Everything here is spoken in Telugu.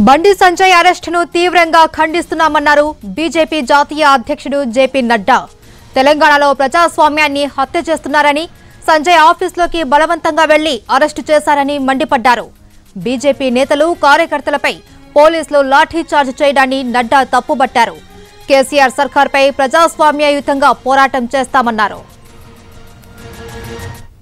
బండి సంజయ్ అరెస్టును తీవ్రంగా ఖండిస్తున్నామన్నారు బీజేపీ జాతీయ అధ్యక్షుడు జేపీ నడ్డా తెలంగాణలో ప్రజాస్వామ్యాన్ని హత్య చేస్తున్నారని సంజయ్ ఆఫీసులోకి బలవంతంగా వెళ్లి అరెస్టు చేశారని మండిపడ్డారు బీజేపీ నేతలు కార్యకర్తలపై పోలీసులు లాఠీచార్జ్ చేయడాన్ని నడ్డా తప్పుబట్టారు కేసీఆర్ సర్కార్పై ప్రజాస్వామ్యయుతంగా పోరాటం చేస్తామన్నారు